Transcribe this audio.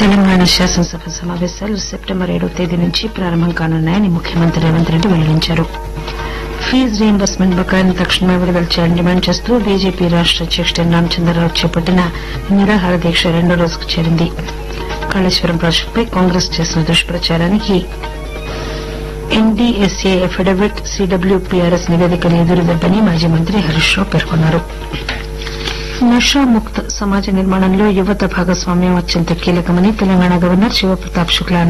తెలంగాణ శాసనసభ సమావేశాలు సెప్టెంబర్ ఏడో తేదీ నుంచి ప్రారంభం కానున్నాయని ముఖ్యమంత్రి రేవంత్ రెడ్డి వెల్లడించారు ఫీజు రీయింబర్స్మెంట్ బకాయిలను తక్షణమే విడుదల చేయాలని డిమాండ్ చేస్తూ బీజేపీ రాష్ట అధ్యక్షుడు ఎన్ రామచంద్రరావు చేపట్టిన నిరాహార దీక్ష రెండో రోజుకు చేరింది కాళేశ్వరం ప్రాజెక్టుపై కాంగ్రెస్ చేసిన దుష్ప్రచారానికి ఎన్డీఎస్ఏ ఎఫిడవిట్ సీడబ్ల్యూపీఆర్ఎస్ నివేదికలు ఎదురుదెబ్బని మాజీ మంత్రి హరీష్ రావు పేర్కొన్నారు నషాముక్త సమాజ నిర్మాణంలో యువత భాగస్వామ్యం అత్యంత కీలకమని తెలంగాణ గవర్నర్ శివప్రతాప్ శుక్లా